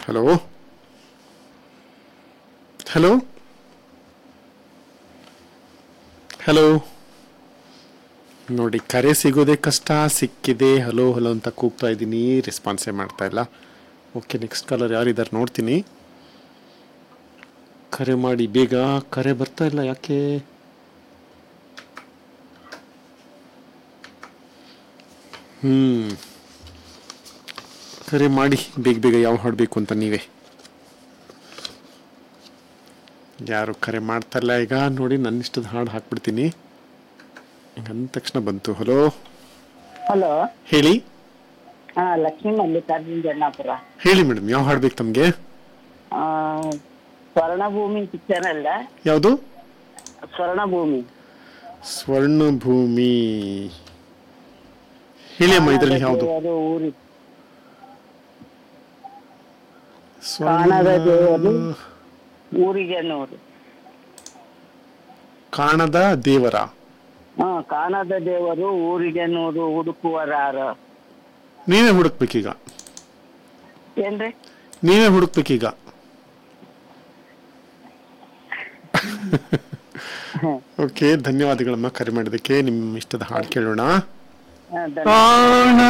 Hello hello hello ನೋಡಿ ಕರೆ ಸಿಗೋದೇ ಕಷ್ಟ ಸಿಕ್ಕಿದೆ ಹಲೋ ಹಲೋ ಅಂತ ಕೂಗ್ತಾ ಇದ್ದೀನಿ ರೆಸ್ಪಾನ್ಸೇ ಮಾಡ್ತಾ ಇಲ್ಲ ಓಕೆ ನೆಕ್ಸ್ಟ್ ಕಾಲರ್ ಯಾರಿದ್ದಾರೆ ನೋಡ್ತೀನಿ ಕರೆ ಮಾಡಿ ಬೇಗ ಕರೆ ಬರ್ತಾ ಇಲ್ಲ ಯಾಕೆ ಹ್ಮ್ ಕರೆ ಮಾಡಿ ಬೇಗ ಬೇಗ ಯಾವ ಹಾಡಬೇಕು ಅಂತ ನೀವೇ ಯಾರು ಕರೆ ಮಾಡ್ತಾರಲ್ಲ ಈಗ ನೋಡಿ ನನ್ನ ಇಷ್ಟದ ಹಾಡು ಹಾಕ್ಬಿಡ್ತೀನಿ ಹಿಂಗ್ ಅಂದ ತಕ್ಷಣ ಬಂತು ಹಲೋ ಹಲೋ ಹೇಳಿ ಹಾ ಲಕ್ಷ್ಮೀ ಮಲ್ಲಿಕಾರ್ಜುನ್ ಜನ್ನಾಪುರ ಹೇಳಿ ಮೇಡಮ್ ಯಾವ ಹಾಡ್ಬೇಕು ತಮಗೆ ಆ, ಸ್ವರ್ಣಭೂಮಿ ಪಿಕ್ಚರ್ ಅಲ್ಲ ಯಾವುದು ಸ್ವರ್ಣಭೂಮಿ ಸ್ವರ್ಣಭೂಮಿ ಹೇಳಿ ಅಮ್ಮ ಇದರಲ್ಲಿ ಯಾವುದು ದೇವರು ಊರಿ ಸ್ವರ್ಣ ಕಾಣದ ದೇವರು ಊರಿಗೆ ನೂರು ಕಾಣದ ದೇವರ ಹಾ ಕಾಣದ ದೇವರು ಊರಿಗೆ ನೂರು ಹುಡುಕುವರಾರ ನೀವೇ ಹುಡುಕ್ಬೇಕೀಗ ಏನ್ರಿ ನೀವೇ ಹುಡುಕ್ಬೇಕೀಗ ಓಕೆ ಧನ್ಯವಾದಗಳಮ್ಮ ಕರೆ ಮಾಡಿದ್ದಕ್ಕೆ ನಿಮ್ಮ ಇಷ್ಟದ ಹಾಡು ಕೇಳೋಣ ಹಾ, ಧನ್ಯವಾದ.